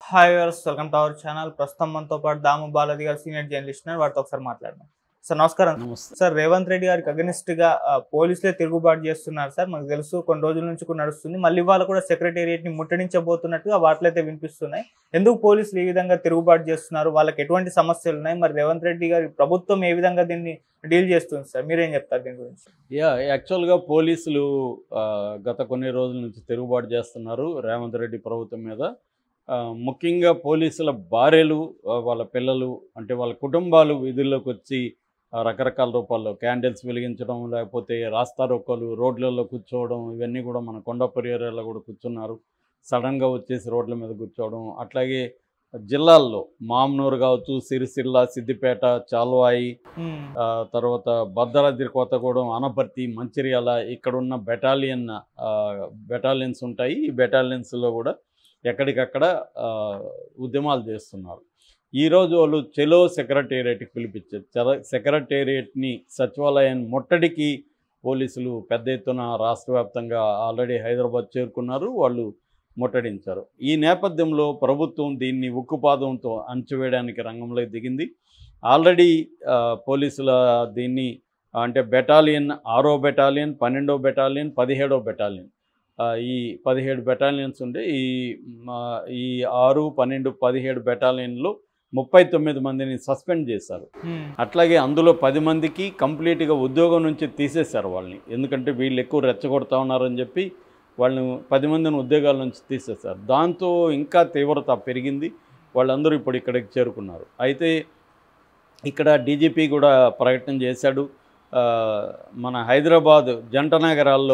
hi viewers welcome to our channel ప్రస్తుతం మనతో పాటు దాము బాలాజీ గారు సీనియర్ జర్నలిస్ట్ ఉన్నారు వారితో ఒకసారి మాట్లాడదాం సార్ నమస్కారం నమస్తే సార్ రేవంత్ రెడ్డి గారికి అగనిస్ట్ గా ఆ, పోలీసులే తిరుగుబాటు చేస్తున్నారు సార్ మనకు తెలుసు కొన్ని రోజుల నుంచి కూడా నడుస్తుంది మళ్ళీ వాళ్ళు కూడా సెక్రటేరియట్ ని ముట్టడించబోతున్నట్టుగా వార్తలు అయితే వినిపిస్తున్నాయి ఎందుకు పోలీసులు ఈ విధంగా తిరుగుబాటు చేస్తున్నారు వాళ్ళకి ఎటువంటి సమస్యలు ఉన్నాయి మరి రేవంత్ రెడ్డి గారి ప్రభుత్వం ఏ విధంగా దీన్ని డీల్ చేస్తుంది సార్ మీరేం చెప్తారు దీని గురించి యా యాక్చువల్గా పోలీసులు ఆ, గత కొన్ని రోజుల నుంచి తిరుగుబాటు చేస్తున్నారు రేవంత్ రెడ్డి ప్రభుత్వం మీద ఆ, ముఖ్యంగా పోలీసుల భార్యలు ఆ, వాళ్ళ పిల్లలు అంటే వాళ్ళ కుటుంబాలు విధుల్లోకి వచ్చి ఆ, రకరకాల రూపాల్లో క్యాండిల్స్ వెలిగించడం లేకపోతే రాస్తా రోకోలు రోడ్లలో కూర్చోవడం ఇవన్నీ కూడా మన కొండాపురి ఏరియాలో కూడా కూర్చున్నారు సడన్గా వచ్చేసి రోడ్ల మీద కూర్చోవడం అట్లాగే జిల్లాల్లో మామ్నూరు కావచ్చు సిరిసిల్ల సిద్దిపేట చాల్వాయి ఉమ్, ఆ, తర్వాత భద్రాద్రి కొత్తగూడెం అనపర్తి మంచిర్యాల ఇక్కడ ఉన్న బెటాలియన్ ఆ, బెటాలియన్స్ ఉంటాయి ఈ బెటాలియన్స్లో కూడా ఎక్కడికక్కడ ఆ, ఉద్యమాలు చేస్తున్నారు ఈరోజు వాళ్ళు చెలో సెక్రటేరియట్కి పిలిపించారు చెర సెక్రటేరియట్ని సచివాలయం ముట్టడికి పోలీసులు పెద్ద ఎత్తున రాష్ట్ర వ్యాప్తంగా ఆల్రెడీ హైదరాబాద్ చేరుకున్నారు వాళ్ళు ముట్టడించారు ఈ నేపథ్యంలో ప్రభుత్వం దీన్ని ఉక్కుపాదంతో అణచివేయడానికి రంగంలోకి దిగింది ఆల్రెడీ ఆ, పోలీసుల దీన్ని అంటే బెటాలియన్ ఆరో బెటాలియన్ పన్నెండో బెటాలియన్ పదిహేడో బెటాలియన్ ఆ, ఈ పదిహేడు బెటాలియన్స్ ఉండే ఈ మా, ఈ ఆరు పన్నెండు పదిహేడు బెటాలియన్లో ముప్పై తొమ్మిది మందిని సస్పెండ్ చేశారు ఉమ్, అట్లాగే అందులో పది మందికి కంప్లీట్గా ఉద్యోగం నుంచి తీసేశారు వాళ్ళని ఎందుకంటే వీళ్ళు ఎక్కువ రెచ్చగొడతా ఉన్నారని చెప్పి వాళ్ళని పది మందిని ఉద్యోగాల నుంచి తీసేశారు దాంతో ఇంకా తీవ్రత పెరిగింది వాళ్ళందరూ ఇప్పుడు ఇక్కడికి చేరుకున్నారు అయితే ఇక్కడ డీజీపీ కూడా ప్రకటన చేశాడు ఆ, మన హైదరాబాద్ జంట నగరాల్లో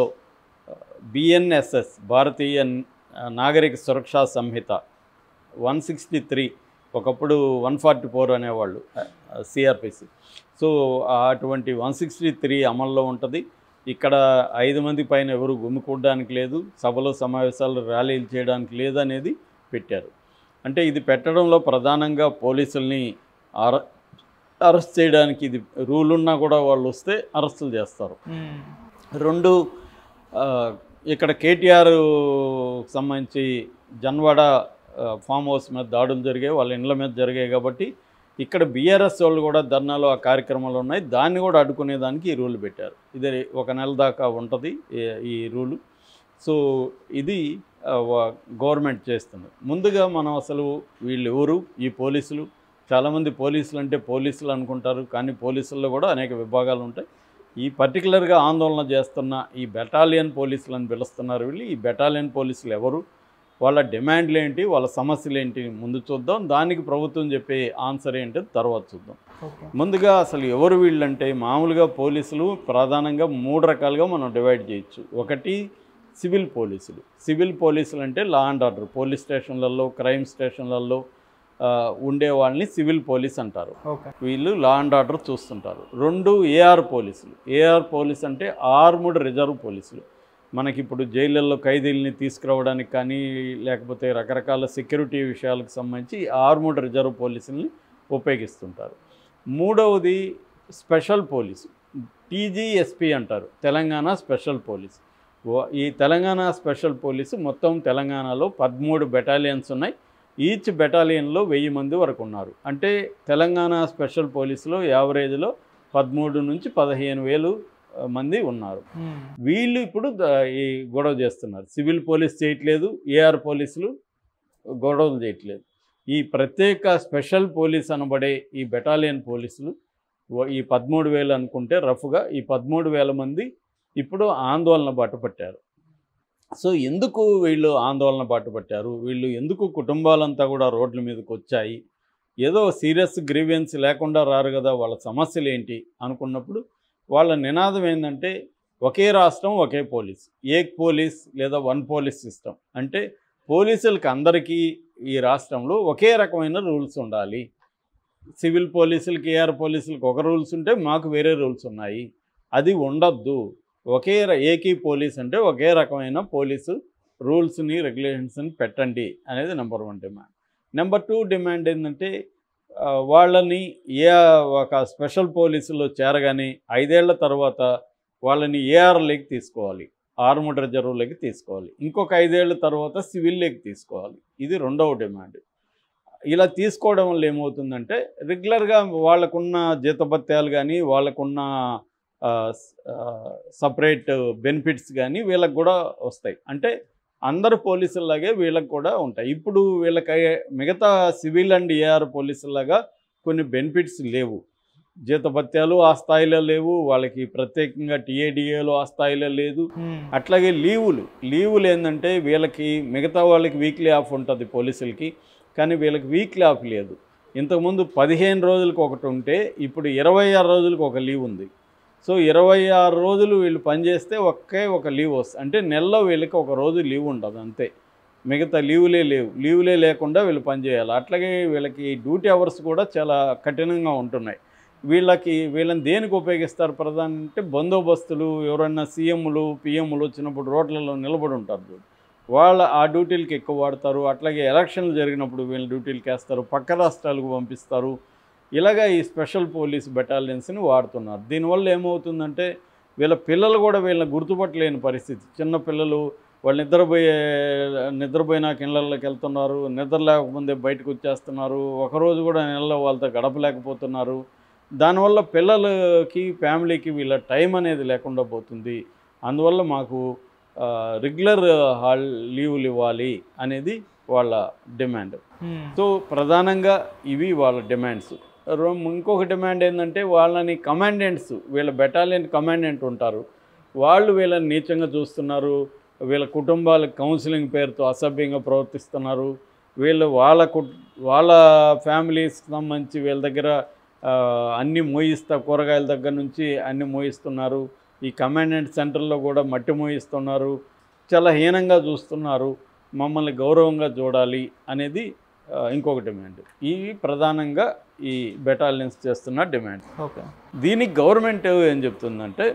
B N S S Bharatiya Nagarika Suraksha Samhita one sixty three ఒకప్పుడు వన్ ఫార్టీ ఫోర్ అనేవాళ్ళు సిఆర్పిసి సో అటువంటి వన్ సిక్స్టీ త్రీ అమల్లో ఉంటుంది ఇక్కడ ఐదు మంది పైన ఎవరు గుమ్మికూడడానికి లేదు సభలో సమావేశాలు ర్యాలీలు చేయడానికి లేదు అనేది పెట్టారు అంటే ఇది పెట్టడంలో ప్రధానంగా పోలీసుల్ని అర అరెస్ట్ చేయడానికి ఇది రూల్ ఉన్నా కూడా వాళ్ళు వస్తే అరెస్టులు చేస్తారు ఉమ్, రెండు ఆ, ఇక్కడ కేటీఆర్ సంబంధించి జన్వాడ ఆ, ఫామ్ హౌస్ మీద దాడులు జరిగాయి వాళ్ళ ఇండ్ల మీద జరిగాయి కాబట్టి ఇక్కడ బీఆర్ఎస్ వాళ్ళు కూడా ధర్నాలు ఆ కార్యక్రమాలు ఉన్నాయి దాన్ని కూడా అడ్డుకునేదానికి ఈ రూల్ పెట్టారు ఇది ఒక నెల దాకా ఉంటుంది ఈ- ఈ రూలు సో ఇది ఆ, వ- గవర్నమెంట్ చేస్తుంది ముందుగా మనం అసలు వీళ్ళు ఎవరు ఈ పోలీసులు చాలామంది పోలీసులు అంటే పోలీసులు అనుకుంటారు కానీ పోలీసుల్లో కూడా అనేక విభాగాలు ఉంటాయి ఈ పర్టికులర్గా ఆందోళన చేస్తున్న ఈ బెటాలియన్ పోలీసులు అని పిలుస్తున్నారు వీళ్ళు ఈ బెటాలియన్ పోలీసులు ఎవరు వాళ్ళ డిమాండ్లు ఏంటి వాళ్ళ సమస్యలు ఏంటి ముందు చూద్దాం దానికి ప్రభుత్వం చెప్పే ఆన్సర్ ఏంటి తర్వాత చూద్దాం ఓకే ముందుగా అసలు ఎవరు వీళ్ళంటే మామూలుగా పోలీసులు ప్రధానంగా మూడు రకాలుగా మనం డివైడ్ చేయొచ్చు ఒకటి సివిల్ పోలీసులు సివిల్ పోలీసులు అంటే లా అండ్ ఆర్డర్ పోలీస్ స్టేషన్లలో క్రైమ్ స్టేషన్లలో ఆ, ఉండే వాళ్ళని సివిల్ పోలీస్ అంటారు ఓకే వీళ్ళు లా అండ్ ఆర్డర్ చూస్తుంటారు రెండు ఏఆర్ పోలీసులు ఏఆర్ పోలీస్ అంటే ఆర్ముడ్ రిజర్వ్ పోలీసులు మనకి ఇప్పుడు జైళ్ళల్లో ఖైదీల్ని తీసుకురావడానికి కానీ లేకపోతే రకరకాల సెక్యూరిటీ విషయాలకు సంబంధించి ఆర్ముడ్ రిజర్వ్ పోలీసుల్ని ఉపయోగిస్తుంటారు మూడవది స్పెషల్ పోలీసు టీజీఎస్పీ అంటారు తెలంగాణ స్పెషల్ పోలీస్ ఓ- ఈ తెలంగాణ స్పెషల్ పోలీసు మొత్తం తెలంగాణలో పదమూడు బెటాలియన్స్ ఉన్నాయి ఈచ్ బెటాలియన్లో వెయ్యి మంది వరకు ఉన్నారు అంటే తెలంగాణ స్పెషల్ పోలీసులో యావరేజ్లో పదమూడు నుంచి పదిహేను వేలు ఆ, మంది ఉన్నారు ఉమ్, వీళ్ళు ఇప్పుడు ద- ఈ గొడవ చేస్తున్నారు సివిల్ పోలీస్ చేయట్లేదు ఏఆర్ పోలీసులు గొడవలు చేయట్లేదు ఈ ప్రత్యేక స్పెషల్ పోలీస్ అనబడే ఈ బెటాలియన్ పోలీసులు ఓ- ఈ పదమూడు వేలు అనుకుంటే రఫ్గా ఈ పదమూడు వేల మంది ఇప్పుడు ఆందోళన బాటపట్టారు సో ఎందుకు వీళ్ళు ఆందోళన బాటపట్టారు వీళ్ళు ఎందుకు కుటుంబాలంతా కూడా రోడ్ల మీదకి వచ్చాయి ఏదో సీరియస్ గ్రీవియన్స్ లేకుండా రారు కదా వాళ్ళ సమస్యలు ఏంటి అనుకున్నప్పుడు వాళ్ళ నినాదం ఏంటంటే ఒకే రాష్ట్రం ఒకే పోలీస్ ఏక్ పోలీస్ లేదా వన్ పోలీస్ సిస్టమ్ అంటే పోలీసులకి అందరికీ ఈ రాష్ట్రంలో ఒకే రకమైన రూల్స్ ఉండాలి సివిల్ పోలీసులకి ఏఆర్ పోలీసులకి ఒక రూల్స్ ఉంటే మాకు వేరే రూల్స్ ఉన్నాయి అది ఉండొద్దు ఒకే ర- ఏకీ పోలీస్ అంటే ఒకే రకమైన పోలీసు రూల్స్ని రెగ్యులేషన్స్ని పెట్టండి అనేది number one demand number two demand ఏంటంటే ఆ, వాళ్ళని ఏ ఒక స్పెషల్ పోలీసులో చేరగానే ఐదేళ్ల తర్వాత వాళ్ళని ఏఆర్లోకి తీసుకోవాలి ఆర్మడ్ రిజర్వ్లోకి తీసుకోవాలి ఇంకొక ఐదేళ్ల తర్వాత సివిల్లోకి తీసుకోవాలి ఇది రెండవ డిమాండ్ ఇలా తీసుకోవడం వల్ల ఏమవుతుందంటే రెగ్యులర్గా వాళ్ళకున్న జీతభత్యాలు కానీ వాళ్ళకున్న సపరేట్ బెనిఫిట్స్ కానీ వీళ్ళకి కూడా వస్తాయి అంటే అందరు పోలీసుల్లాగే వీళ్ళకి కూడా ఉంటాయి ఇప్పుడు వీళ్ళకి మిగతా సివిల్ అండ్ ఏఆర్ పోలీసుల్లాగా కొన్ని బెనిఫిట్స్ లేవు జీతభత్యాలు ఆ స్థాయిలో లేవు వాళ్ళకి ప్రత్యేకంగా టీఏడిఏలో ఆ స్థాయిలో లేదు ఉమ్, అట్లాగే లీవులు లీవులు ఏంటంటే వీళ్ళకి మిగతా వాళ్ళకి వీక్లీ ఆఫ్ ఉంటుంది పోలీసులకి కానీ వీళ్ళకి వీక్లీ ఆఫ్ లేదు ఇంతకుముందు పదిహేను రోజులకు ఒకటి ఉంటే ఇప్పుడు ఇరవై ఆరు రోజులకు ఒక లీవ్ ఉంది సో ఇరవై ఆరు రోజులు వీళ్ళు పనిచేస్తే ఒకే ఒక లీవ్ వస్తుంది అంటే నెలలో వీళ్ళకి ఒక రోజు లీవ్ ఉంటుంది అంతే మిగతా లీవులే లేవు లీవులే లేకుండా వీళ్ళు పనిచేయాలి అట్లాగే వీళ్ళకి డ్యూటీ అవర్స్ కూడా చాలా కఠినంగా ఉంటున్నాయి వీళ్ళకి వీళ్ళని దేనికి ఉపయోగిస్తారు ప్రధాన అంటే బందోబస్తులు ఎవరైనా సీఎంలు పిఎంలు వచ్చినప్పుడు రోడ్లలో నిలబడి ఉంటారు చూడు వాళ్ళ ఆ డ్యూటీలకి ఎక్కువ వాడతారు అట్లాగే ఎలక్షన్లు జరిగినప్పుడు వీళ్ళ డ్యూటీలకి వేస్తారు పక్క రాష్ట్రాలకు పంపిస్తారు ఇలాగా ఈ స్పెషల్ పోలీస్ బెటాలియన్స్ని వాడుతున్నారు దీనివల్ల ఏమవుతుందంటే వీళ్ళ పిల్లలు కూడా వీళ్ళని గుర్తుపట్టలేని పరిస్థితి చిన్న పిల్లలు వాళ్ళు నిద్రపోయే నిద్రపోయినాక ఇళ్ళకి వెళ్తున్నారు నిద్ర లేకముందే బయటకు వచ్చేస్తున్నారు ఒకరోజు కూడా నెలలో వాళ్ళతో గడపలేకపోతున్నారు దానివల్ల పిల్లలకి ఫ్యామిలీకి వీళ్ళ టైం అనేది లేకుండా పోతుంది అందువల్ల మాకు రెగ్యులర్ హాల్ లీవులు ఇవ్వాలి అనేది వాళ్ళ డిమాండ్ ఉమ్, సో ప్రధానంగా ఇవి వాళ్ళ డిమాండ్స్ రో- ఇంకొక డిమాండ్ ఏంటంటే వాళ్ళని కమాండెంట్స్ వీళ్ళ బెటాలియన్ కమాండెంట్ ఉంటారు వాళ్ళు వీళ్ళని నీచంగా చూస్తున్నారు వీళ్ళ కుటుంబాలకు కౌన్సిలింగ్ పేరుతో అసభ్యంగా ప్రవర్తిస్తున్నారు వీళ్ళు వాళ్ళ కు వాళ్ళ ఫ్యామిలీస్కి సంబంధించి వీళ్ళ దగ్గర ఆ, అన్ని మోయిస్తా కూరగాయల దగ్గర నుంచి అన్ని మోయిస్తున్నారు ఈ కమాండెంట్ సెంటర్లో కూడా మట్టి మోయిస్తున్నారు చాలా హీనంగా చూస్తున్నారు మమ్మల్ని గౌరవంగా చూడాలి అనేది ఆ, ఇంకొక డిమాండ్ ఇవి ప్రధానంగా ఈ బెటాలియన్స్ చేస్తున్న డిమాండ్ ఓకే దీనికి గవర్నమెంట్ ఏం చెప్తుందంటే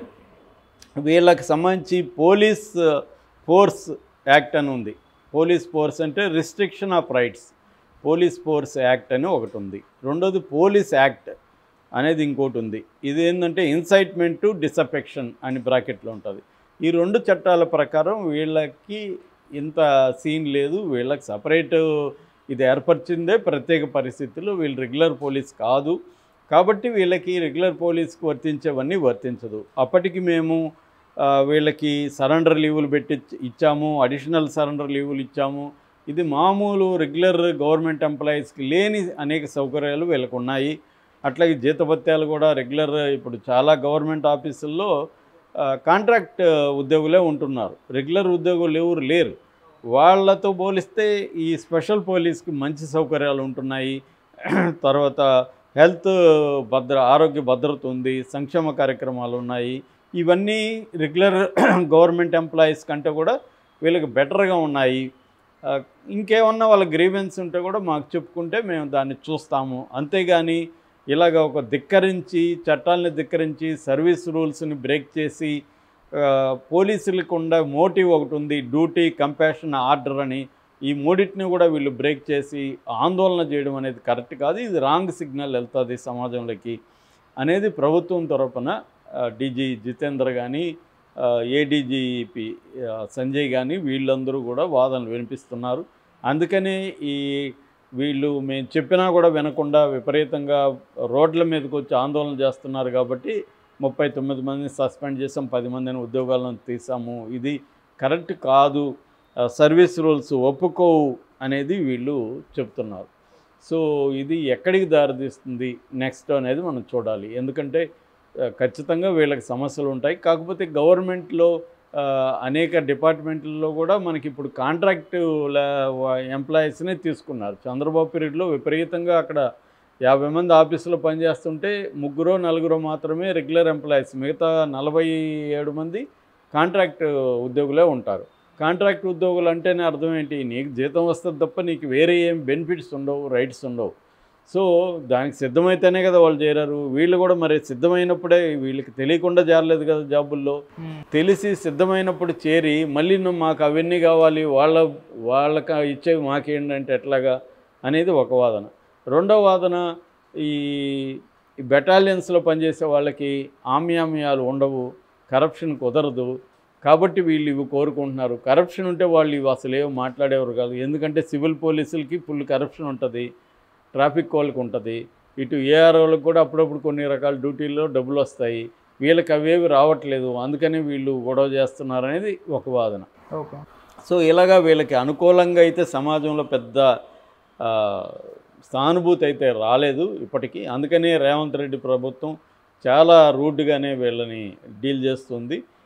వీళ్ళకి సంబంధించి పోలీస్ ఫోర్స్ యాక్ట్ అని ఉంది పోలీస్ ఫోర్స్ అంటే restriction of rights police force act అని ఒకటి ఉంది రెండోది పోలీస్ యాక్ట్ అనేది ఇంకోటి ఉంది ఇది ఏంటంటే ఇన్సైట్మెంట్ టు డిసఫెక్షన్ అని బ్రాకెట్లో ఉంటుంది ఈ రెండు చట్టాల ప్రకారం వీళ్ళకి ఇంత సీన్ లేదు వీళ్ళకి సపరేట్ ఇది ఏర్పరిచిందే ప్రత్యేక పరిస్థితుల్లో వీళ్ళు రెగ్యులర్ పోలీస్ కాదు కాబట్టి వీళ్ళకి రెగ్యులర్ పోలీస్కి వర్తించేవన్నీ వర్తించదు అప్పటికి మేము ఆ, వీళ్ళకి సరెండర్ లీవులు పెట్టి ఇచ్- ఇచ్చాము అడిషనల్ సరెండర్ లీవులు ఇచ్చాము ఇది మామూలు రెగ్యులర్ గవర్నమెంట్ ఎంప్లాయీస్కి లేని అనేక సౌకర్యాలు వీళ్ళకు ఉన్నాయి అట్లాగే జీతభత్యాలు కూడా రెగ్యులర్ ఇప్పుడు చాలా గవర్నమెంట్ ఆఫీసుల్లో ఆ, కాంట్రాక్ట్ ఉద్యోగులే ఉంటున్నారు రెగ్యులర్ ఉద్యోగులు ఎవరు లేరు వాళ్ళతో పోలిస్తే ఈ స్పెషల్ పోలీస్కి మంచి సౌకర్యాలు ఉంటున్నాయి తర్వాత హెల్త్ భద్ర ఆరోగ్య భద్రత ఉంది సంక్షేమ కార్యక్రమాలు ఉన్నాయి ఇవన్నీ రెగ్యులర్ గవర్నమెంట్ ఎంప్లాయీస్ కంటే కూడా వీళ్ళకి బెటర్గా ఉన్నాయి ఆ, ఇంకేమన్నా వాళ్ళ గ్రీవెన్స్ ఉంటే కూడా మాకు చెప్పుకుంటే మేము దాన్ని చూస్తాము అంతేగాని ఇలాగ ఒక ధిక్కరించి చట్టాలని ధిక్కరించి సర్వీస్ రూల్స్ని బ్రేక్ చేసి ఆ, పోలీసులకు ఉండే మోటివ్ ఒకటి ఉంది డ్యూటీ కంపాషన్ ఆర్డర్ అని ఈ మూడింటిని కూడా వీళ్ళు బ్రేక్ చేసి ఆందోళన చేయడం అనేది కరెక్ట్ కాదు ఇది రాంగ్ సిగ్నల్ వెళ్తుంది సమాజంలోకి అనేది ప్రభుత్వం తరపున డీజీ జితేందర్ కానీ ఏడీజీపీ సంజయ్ కానీ వీళ్ళందరూ కూడా వాదనలు వినిపిస్తున్నారు అందుకనే ఈ వీళ్ళు మేము చెప్పినా కూడా వినకుండా విపరీతంగా రోడ్ల మీదకి వచ్చి ఆందోళన చేస్తున్నారు కాబట్టి ముప్పై తొమ్మిది మందిని సస్పెండ్ చేసాం పది మందిని ఉద్యోగాలను తీసాము ఇది కరెక్ట్ కాదు ఆ, సర్వీస్ రూల్స్ ఒప్పుకోవు అనేది వీళ్ళు చెప్తున్నారు సో ఇది ఎక్కడికి దారితీస్తుంది నెక్స్ట్ అనేది మనం చూడాలి ఎందుకంటే ఆ, ఖచ్చితంగా వీళ్ళకి సమస్యలు ఉంటాయి కాకపోతే గవర్నమెంట్లో ఆ, అనేక డిపార్ట్మెంట్లలో కూడా మనకి ఇప్పుడు కాంట్రాక్ట్ ఎంప్లాయీస్నే తీసుకున్నారు చంద్రబాబు పీరియడ్లో విపరీతంగా అక్కడ యాభై మంది ఆఫీసులో పనిచేస్తుంటే ముగ్గురో నలుగురో మాత్రమే రెగ్యులర్ ఎంప్లాయీస్ మిగతా నలభై ఏడు మంది కాంట్రాక్ట్ ఉద్యోగులే ఉంటారు కాంట్రాక్ట్ ఉద్యోగులు అంటేనే అర్థం ఏంటి నీకు జీతం వస్తుంది తప్ప నీకు వేరే ఏం బెనిఫిట్స్ ఉండవు రైట్స్ ఉండవు సో దానికి సిద్ధమైతేనే కదా వాళ్ళు చేరారు వీళ్ళు కూడా మరి సిద్ధమైనప్పుడే వీళ్ళకి తెలియకుండా చేరలేదు కదా జాబుల్లో ఉమ్, తెలిసి సిద్ధమైనప్పుడు చేరి మళ్ళీ నువ్వు మాకు అవన్నీ కావాలి వాళ్ళ వాళ్ళకి ఇచ్చేవి మాకేంటంటే ఎట్లాగా అనేది ఒక వాదన రెండో వాదన ఈ ఈ బెటాలియన్స్లో పనిచేసే వాళ్ళకి ఆమ్యామ్యాలు ఉండవు కరప్షన్ కుదరదు కాబట్టి వీళ్ళు ఇవి కోరుకుంటున్నారు కరప్షన్ ఉంటే వాళ్ళు ఇవి అసలు ఏమో మాట్లాడేవారు కాదు ఎందుకంటే సివిల్ పోలీసులకి ఫుల్ కరప్షన్ ఉంటుంది ట్రాఫిక్ వాళ్ళకి ఉంటుంది ఇటు ఏఆర్ వాళ్ళకి కూడా అప్పుడప్పుడు కొన్ని రకాల డ్యూటీల్లో డబ్బులు వస్తాయి వీళ్ళకి అవేవి రావట్లేదు అందుకని వీళ్ళు గొడవ చేస్తున్నారు అనేది ఒక వాదన ఓకే సో ఇలాగా వీళ్ళకి అనుకూలంగా అయితే సమాజంలో పెద్ద ఆ, సానుభూతి అయితే రాలేదు ఇప్పటికీ అందుకనే రేవంత్ రెడ్డి ప్రభుత్వం చాలా రూడ్గానే వీళ్ళని డీల్ చేస్తుంది